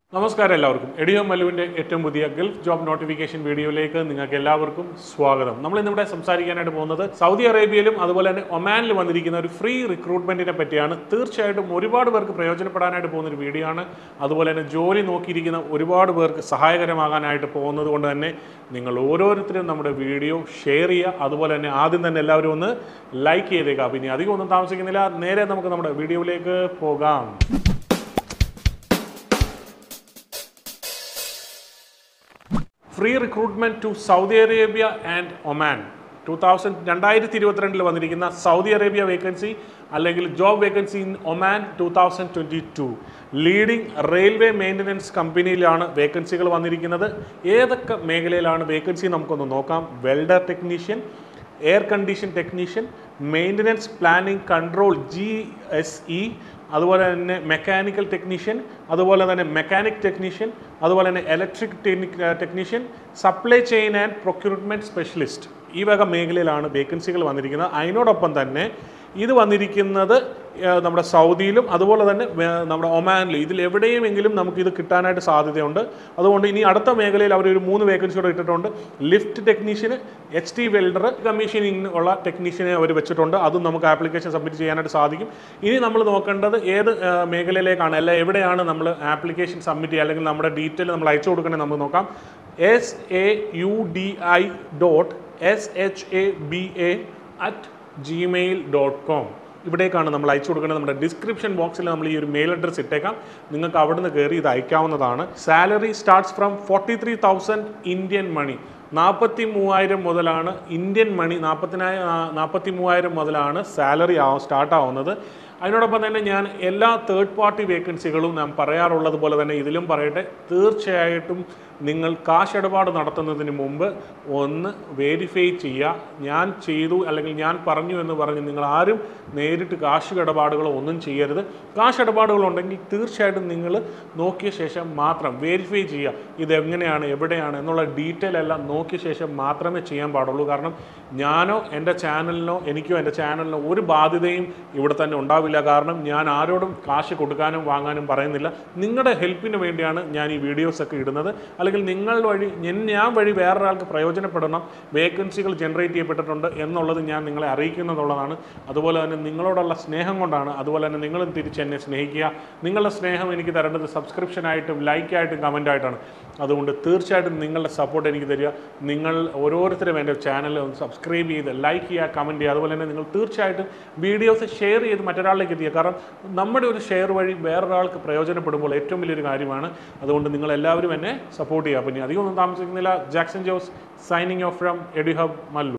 നമസ്കാരം എല്ലാവർക്കും എഡിയോ മല്ലുവിൻ്റെ ഏറ്റവും പുതിയ ഗൾഫ് ജോബ് നോട്ടിഫിക്കേഷൻ വീഡിയോയിലേക്ക് നിങ്ങൾക്ക് എല്ലാവർക്കും സ്വാഗതം നമ്മൾ ഇന്നിവിടെ സംസാരിക്കാനായിട്ട് പോകുന്നത് സൗദി അറേബ്യയിലും അതുപോലെ തന്നെ ഒമാനിൽ വന്നിരിക്കുന്ന ഒരു ഫ്രീ റിക്രൂട്ട്മെൻറ്റിനെ പറ്റിയാണ് തീർച്ചയായിട്ടും ഒരുപാട് പേർക്ക് പ്രയോജനപ്പെടാനായിട്ട് പോകുന്ന ഒരു വീഡിയോ ആണ് അതുപോലെ തന്നെ ജോലി നോക്കിയിരിക്കുന്ന ഒരുപാട് പേർക്ക് സഹായകരമാകാനായിട്ട് പോകുന്നത് കൊണ്ട് തന്നെ നിങ്ങൾ ഓരോരുത്തരും നമ്മുടെ വീഡിയോ ഷെയർ ചെയ്യുക അതുപോലെ തന്നെ ആദ്യം തന്നെ എല്ലാവരും ഒന്ന് ലൈക്ക് ചെയ്തേക്കാം പിന്നെ അധികം ഒന്നും താമസിക്കുന്നില്ല നേരെ നമുക്ക് നമ്മുടെ വീഡിയോയിലേക്ക് പോകാം free recruitment to Saudi Arabia and Oman two thousand രണ്ടായിരത്തി ഇരുപത്തിരണ്ടിൽ വന്നിരിക്കുന്ന സൗദി അറേബ്യ വേക്കൻസി അല്ലെങ്കിൽ job vacancy in Oman two thousand twenty two leading railway maintenance കമ്പനിയിലാണ് വേക്കൻസികൾ വന്നിരിക്കുന്നത് ഏതൊക്കെ മേഖലയിലാണ് വേക്കൻസി നമുക്കൊന്ന് നോക്കാം welder technician air condition technician maintenance planning control G S E അതുപോലെ തന്നെ മെക്കാനിക്കൽ ടെക്നീഷ്യൻ അതുപോലെ തന്നെ മെക്കാനിക് ടെക്നീഷ്യൻ അതുപോലെ തന്നെ electric technician supply chain and procurement specialist ഈ വക മേഖലയിലാണ് വേക്കൻസികൾ വന്നിരിക്കുന്നത് അതിനോടൊപ്പം തന്നെ ഇത് വന്നിരിക്കുന്നത് ഏഹ്, നമ്മുടെ സൗദിയിലും അതുപോലെ തന്നെ വേ- നമ്മുടെ ഒമാനിലും ഇതിൽ എവിടെയുമെങ്കിലും നമുക്ക് ഇത് കിട്ടാനായിട്ട് സാധ്യതയുണ്ട് അതുകൊണ്ട് ഇനി അടുത്ത മേഖലയിൽ അവർ ഒരു മൂന്ന് വേക്കൻസി കൂടെ ഇട്ടിട്ടുണ്ട് ലിഫ്റ്റ് ടെക്നീഷ്യന് എച്ച് ടി വെൽഡർ കമ്മീഷനിങ് ഉള്ള ടെക്നീഷ്യനെ അവർ വെച്ചിട്ടുണ്ട് അതും നമുക്ക് ആപ്ലിക്കേഷൻ സബ്മിറ്റ് ചെയ്യാനായിട്ട് സാധിക്കും ഇനി നമ്മൾ നോക്കേണ്ടത് ഏത് ഏഹ്, മേഖലയിലേക്കാണ് അല്ല എവിടെയാണ് നമ്മൾ ആപ്ലിക്കേഷൻ സബ്മിറ്റ് ചെയ്യുക അല്ലെങ്കിൽ നമ്മുടെ ഡീറ്റെയിൽ നമ്മൾ അയച്ചു കൊടുക്കണേ നമുക്ക് നോക്കാം S A U D I dot S H A B A at Gmail dot com ഇവിടേക്കാണ് നമ്മൾ അയച്ചു കൊടുക്കേണ്ടത് നമ്മുടെ ഡിസ്ക്രിപ്ഷൻ ബോക്സിൽ നമ്മൾ ഈ ഒരു മെയിൽ അഡ്രസ്സ് ഇട്ടേക്കാം നിങ്ങൾക്ക് അവിടുന്ന് കയറി ഇത് അയക്കാവുന്നതാണ് salary starts from forty three thousand Indian money നാൽപ്പത്തി മൂവായിരം മുതലാണ് ഇന്ത്യൻ മണി നാൽപ്പത്തിനായിരം നാൽപ്പത്തി മൂവായിരം മുതലാണ് സാലറി ആ സ്റ്റാർട്ട് ആവുന്നത് അതിനോടൊപ്പം തന്നെ ഞാൻ എല്ലാ തേർഡ് പാർട്ടി വേക്കൻസികളും ഞാൻ പറയാറുള്ളത് പോലെ തന്നെ ഇതിലും പറയട്ടെ തീർച്ചയായിട്ടും നിങ്ങൾ കാശിടപാട് നടത്തുന്നതിന് മുമ്പ് ഒന്ന് വേരിഫൈ ചെയ്യുക ഞാൻ ചെയ്തു അല്ലെങ്കിൽ ഞാൻ പറഞ്ഞു എന്ന് പറഞ്ഞ് നിങ്ങൾ ആരും നേരിട്ട് കാശ് ഇടപാടുകളോ ഒന്നും ചെയ്യരുത് കാശ് ഇടപാടുകളുണ്ടെങ്കിൽ തീർച്ചയായിട്ടും നിങ്ങൾ നോക്കിയ ശേഷം മാത്രം വേരിഫൈ ചെയ്യുക ഇത് എങ്ങനെയാണ് എവിടെയാണ് എന്നുള്ള ഡീറ്റെയിൽ എല്ലാം നോക്കിയ ശേഷം മാത്രമേ ചെയ്യാൻ പാടുള്ളൂ കാരണം ഞാനോ എൻ്റെ ചാനലിനോ എനിക്കോ എൻ്റെ ചാനലിനോ ഒരു ബാധ്യതയും ഇവിടെ തന്നെ ഉണ്ടാവില്ല കാരണം ഞാൻ ആരോടും കാശ് കൊടുക്കാനും വാങ്ങാനും പറയുന്നില്ല നിങ്ങളുടെ ഹെൽപ്പിന് വേണ്ടിയാണ് ഞാൻ ഈ വീഡിയോസ് ഒക്കെ ഇടുന്നത് അല്ലെങ്കിൽ നിങ്ങൾ വഴി ഞാൻ- ഞാൻ വഴി വേറൊരാൾക്ക് പ്രയോജനപ്പെടണം വേക്കൻസികൾ ജനറേറ്റ് ചെയ്യപ്പെട്ടിട്ടുണ്ട് എന്നുള്ളത് ഞാൻ നിങ്ങളെ അറിയിക്കുന്നുള്ളതാണ് അതുപോലെ തന്നെ നിങ്ങളോടുള്ള സ്നേഹം കൊണ്ടാണ് അതുപോലെ തന്നെ നിങ്ങളും തിരിച്ച് എന്നെ സ്നേഹിക്കുക നിങ്ങളുടെ സ്നേഹം എനിക്ക് തരേണ്ടത് സബ്സ്ക്രിപ്ഷനായിട്ടും ലൈക്കായിട്ടും കമൻറ്റായിട്ടാണ് അതുകൊണ്ട് തീർച്ചയായിട്ടും നിങ്ങളുടെ സപ്പോർട്ട് എനിക്ക് തരിക നിങ്ങൾ ഓരോരുത്തരും എൻ്റെ ചാനൽ ഒന്ന് സബ്സ്ക്രൈബ് ചെയ്ത് ലൈക്ക് ചെയ്യുക കമൻറ്റ് ചെയ്യുക അതുപോലെ തന്നെ നിങ്ങൾ തീർച്ചയായിട്ടും വീഡിയോസ് ഷെയർ ചെയ്ത് മറ്റൊരാളിലേക്ക് എത്തിക്കുക കാരണം നമ്മുടെ ഒരു ഷെയർ വഴി വേറൊരാൾക്ക് പ്രയോജനപ്പെടുമ്പോൾ ഏറ്റവും വലിയൊരു കാര്യമാണ് അതുകൊണ്ട് നിങ്ങൾ എല്ലാവരും എന്നെ സപ്പോർട്ട് ചെയ്യുക പിന്നെ അധികം ഒന്നും താമസിക്കുന്നില്ല Jackson Jose signing off from AD hub Mallu